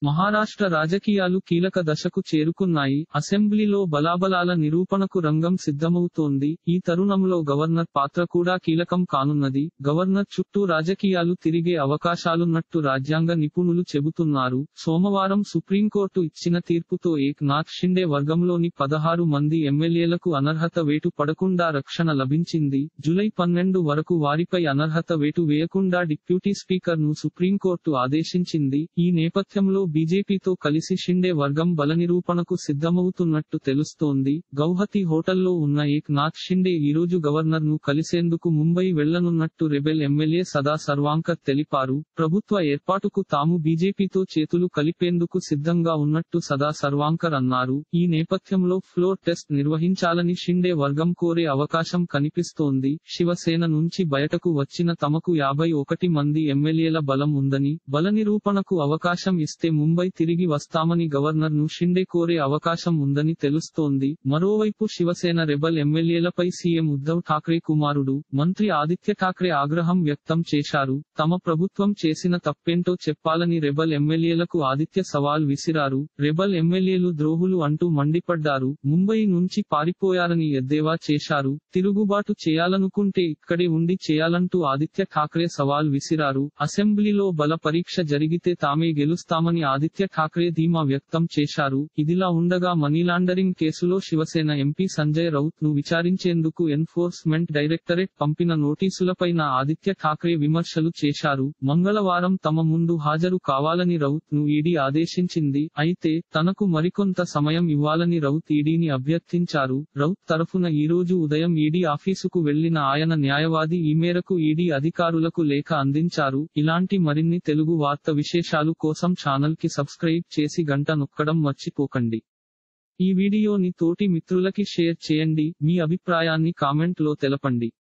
మహారాష్ట్ర రాజకీయాలు కీలక దశకు చేరుకున్నాయి అసెంబ్లీలో బలాబలాల నిరూపణకు రంగం సిద్ధమవుతోంది ఈ తరుణంలో గవర్నర్ పాత్ర కూడా కీలకం కానున్నది గవర్నర్ చుట్టూ రాజకీయాలు తిరిగే అవకాశాలున్నట్టు రాజ్యాంగ నిపుణులు చెబుతున్నారు సోమవారం సుప్రీంకోర్టు ఇచ్చిన తీర్పుతో ఏక్ నాథ్ షిండే వర్గంలోని పదహారు మంది ఎమ్మెల్యేలకు అనర్హత వేటు పడకుండా రక్షణ లభించింది జూలై పన్నెండు వరకు వారిపై అనర్హత వేటు వేయకుండా డిప్యూటీ స్పీకర్ ను సుప్రీంకోర్టు ఆదేశించింది ఈ నేపథ్యంలో బీజేపీతో కలిసి షిండే వర్గం బలనిరూపణకు సిద్ధమవుతున్నట్టు తెలుస్తోంది గౌహతి హోటల్లో ఉన్న ఏక్ నాథ్ షిండే ఈరోజు గవర్నర్ ను కలిసేందుకు ముంబై వెళ్లనున్నట్టు రెబెల్ ఎమ్మెల్యే సదా సర్వాంకర్ తెలిపారు ప్రభుత్వ ఏర్పాటుకు తాము బీజేపీతో చేతులు కలిపేందుకు సిద్ధంగా ఉన్నట్టు సదా సర్వాంకర్ అన్నారు ఈ నేపథ్యంలో ఫ్లోర్ టెస్ట్ నిర్వహించాలని షిండే వర్గం కోరే అవకాశం కనిపిస్తోంది శివసేన నుంచి బయటకు వచ్చిన తమకు యాభై ఒకటి మంది ఎమ్మెల్యేల బలం ఉందని బల నిరూపణకు అవకాశం ఇస్తే ముంబై తిరిగి వస్తామని గవర్నర్ ను షిండే కోరే అవకాశం ఉందని తెలుస్తోంది మరోవైపు శివసేన రెబల్ ఎమ్మెల్యేలపై సీఎం ఉద్ధవ్ ఠాక్రే కుమారుడు మంత్రి ఆదిత్య ఠాక్రే ఆగ్రహం వ్యక్తం చేశారు తమ ప్రభుత్వం చేసిన తప్పేంటో చెప్పాలని రెబల్ ఎమ్మెల్యేలకు ఆదిత్య సవాల్ విసిరారు రెబల్ ఎమ్మెల్యేలు ద్రోహులు అంటూ మండిపడ్డారు ముంబై నుంచి పారిపోయారని ఎద్దేవా చేశారు తిరుగుబాటు చేయాలనుకుంటే ఇక్కడే ఉండి చేయాలంటూ ఆదిత్య ఠాక్రే సవాల్ విసిరారు అసెంబ్లీలో బల పరీక్ష జరిగితే తామే గెలుస్తామని ఆదిత్య ఠాక్రే ధీమా వ్యక్తం చేశారు ఇదిలా ఉండగా మనీలాండరింగ్ కేసులో శివసేన ఎంపీ సంజయ్ రౌత్ ను విచారించేందుకు ఎన్ఫోర్స్మెంట్ డైరెక్టరేట్ పంపిన నోటీసులపైన ఆదిత్య ఠాక్రే విమర్శలు చేశారు మంగళవారం తమ ముందు హాజరు కావాలని రౌత్ ను ఈడీ ఆదేశించింది అయితే తనకు మరికొంత సమయం ఇవ్వాలని రౌత్ ఈడీని అభ్యర్థించారు రౌత్ తరఫున ఈ రోజు ఉదయం ఈడీ ఆఫీసుకు వెళ్లిన ఆయన న్యాయవాది ఈ మేరకు ఈడీ అధికారులకు లేఖ అందించారు ఇలాంటి మరిన్ని తెలుగు వార్త విశేషాలు కోసం ఛానల్ కి సబ్స్క్రైబ్ చేసి గంట నొక్కడం మర్చిపోకండి ఈ వీడియోని తోటి మిత్రులకి షేర్ చేయండి మీ అభిప్రాయాన్ని కామెంట్ లో తెలపండి